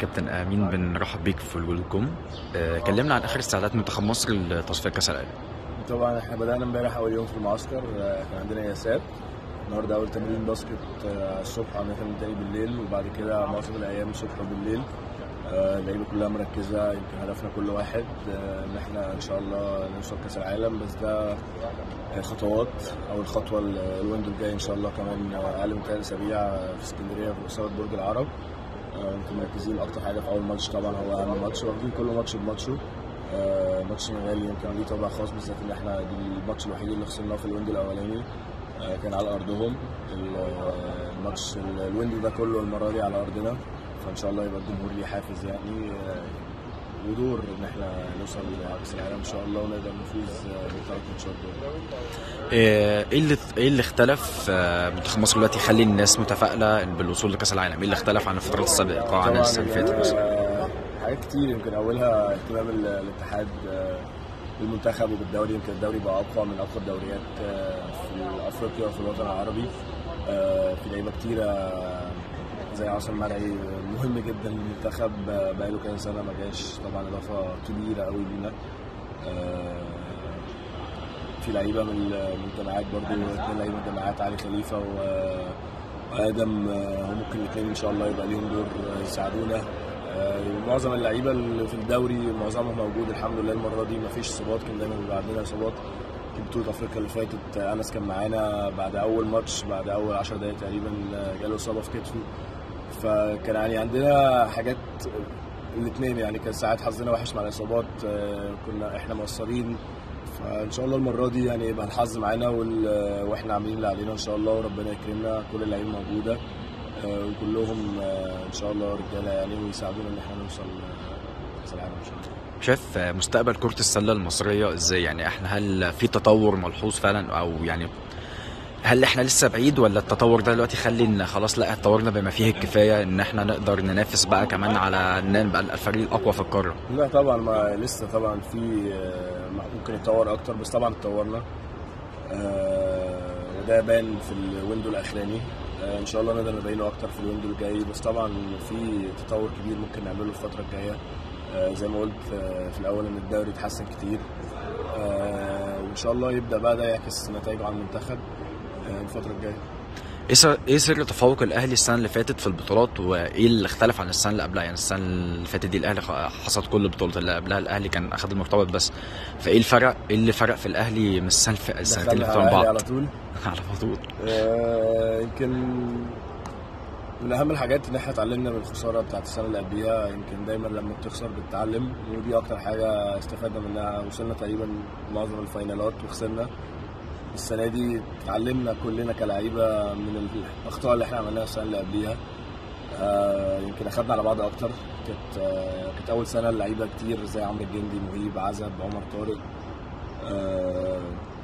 كابتن امين بنرحب بيك في الويلكم آه، كلمنا عن اخر استعدادات منتخب مصر لتصفيه كاس العالم طبعا احنا بدأنا امبارح أول يوم في المعسكر آه، كان عندنا ياسات النهارده أول تمرين باسكت آه، الصبح عملنا تمرين تاني بالليل وبعد كده معظم الأيام الصبح وبالليل آه، اللعيبة كلها مركزة يمكن هدفنا كل واحد آه، إن احنا إن شاء الله نوصل كأس العالم بس ده آه، خطوات أول خطوة ال- الويندو الجاي إن شاء الله كمان آه، أقل من ثلاث أسابيع آه، في اسكندرية في مستوى برج العرب آه، يمكن مركزين أكتر حاجة في أول ماتش طبعا هو أهم ماتش واخدين كل ماتش بماتشه آه، ماتش السنغال يمكن ليه طابع خاص بالذات ان احنا دي الماتش الوحيد اللي خسرناه في الويندو الاولاني آه، كان على ارضهم ال- آه، الماتش ال- الويندو ده كله المره دي على ارضنا فان شاء الله يبقى الجمهور ليه حافز يعني آه، ودور ان احنا نوصل لكاس العالم ان شاء الله ونقدر نفوز آه، بالثلاث ماتشات دول آه، ايه اللي ايه اللي اختلف آه، منتخب مصر دلوقتي يخلي الناس متفائله بالوصول لكاس العالم ايه اللي اختلف عن الفترات السابقه عن طبعاً السنه اللي فاتت مثلا آه، حاجات كتير يمكن اولها اهتمام ال- الاتحاد آه، بالمنتخب وبالدوري يمكن الدوري بقى اقوى من اقوى الدوريات آه، في افريقيا وفي الوطن العربي آه، في لعيبه كتيره آه، زي عاصم مرعي آه، مهم جدا للمنتخب آه، بقاله كذا سنه ما جاش طبعا اضافه كبيره قوي لينا آه، في لعيبه من من الجامعات برضو اثنين لعيبه من الجامعات علي خليفه و- وادم آه، هم ممكن الاثنين ان شاء الله يبقى ليهم دور آه، يساعدونا آه، ومعظم اللعيبه اللي في الدوري معظمهم موجود الحمد لله المره دي ما فيش اصابات كان دايما بيبقى عندنا اصابات في بطوله افريقيا اللي فاتت آه، انس كان معانا بعد اول ماتش بعد اول 10 دقائق تقريبا آه، جاله اصابه في كتفه فكان يعني عندنا حاجات الاثنين يعني كان ساعات حظنا وحش مع الاصابات آه، كنا احنا مقصرين فان شاء الله المره دي يعني يبقى الحظ معانا وال- واحنا عاملين اللي علينا ان شاء الله وربنا يكرمنا كل اللعيبه موجوده آه، وكلهم آه، ان شاء الله رجاله يعني ويساعدونا ان احنا نوصل آه، كاس العالم ان شاء الله شايف آه، مستقبل كره السله المصريه ازاي يعني احنا هل في تطور ملحوظ فعلا او يعني هل احنا لسه بعيد ولا التطور ده دلوقتي يخلي ان خلاص لا اتطورنا بما فيه الكفايه ان احنا نقدر ننافس بقى كمان على ان نبقى الفريق الاقوى في القاره لا طبعا ما لسه طبعا في آه، ممكن يتطور اكتر بس طبعا اتطورنا آه، وده بان في الويندو الاخراني آه، ان شاء الله نقدر نبينه اكتر في الويندو الجاي بس طبعا في تطور كبير ممكن نعمله الفتره الجايه آه، زي ما قلت آه، في الاول ان الدوري اتحسن كتير آه، وان شاء الله يبدا بقى ده يعكس نتائجه على المنتخب آه، الفتره الجايه ايه سر ايه سر تفوق الاهلي السنه اللي فاتت في البطولات وايه اللي اختلف عن السنه اللي قبلها يعني السنه اللي فاتت دي الاهلي خ- حصد كل البطولات اللي قبلها الاهلي كان اخد المرتبط بس فايه الفرق ايه اللي فرق في الاهلي من السنه الف... السنتين اللي دخلنا فاتوا على عن الأهلي بعض على طول على طول آه، يمكن من اهم الحاجات ان احنا اتعلمنا من الخساره بتاعت السنه اللي قبليها يمكن دايما لما بتخسر بتتعلم ودي اكتر حاجه استفدنا منها وصلنا تقريبا معظم الفاينالات وخسرنا السنه دي اتعلمنا كلنا كلعيبه من الاخطاء اللي احنا عملناها السنه اللي قبليها آه، يمكن اخدنا على بعض اكتر كانت آه، كانت اول سنه اللعيبه كتير زي عمرو الجندي مهيب عزب عمر طارق آه،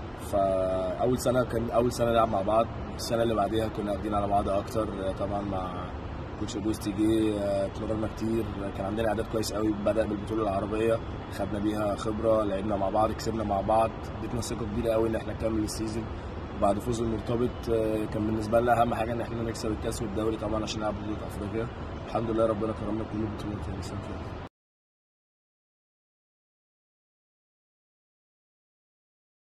فاول سنه كان اول سنه نلعب مع بعض السنه اللي بعديها كنا قاعدين على بعض اكتر آه، طبعا مع كوتش بوستي جه آه، اتمرنا كتير آه، كان عندنا اعداد كويس قوي بدا بالبطوله العربيه خدنا بيها خبره لعبنا مع بعض كسبنا مع بعض ادتنا ثقه كبيره قوي ان احنا نكمل السيزون بعد فوز المرتبط آه، كان بالنسبه لنا اهم حاجه ان احنا نكسب الكاس والدوري طبعا عشان نلعب بطوله افريقيا الحمد لله ربنا كرمنا كل البطولات يعني السنه اللي فاتت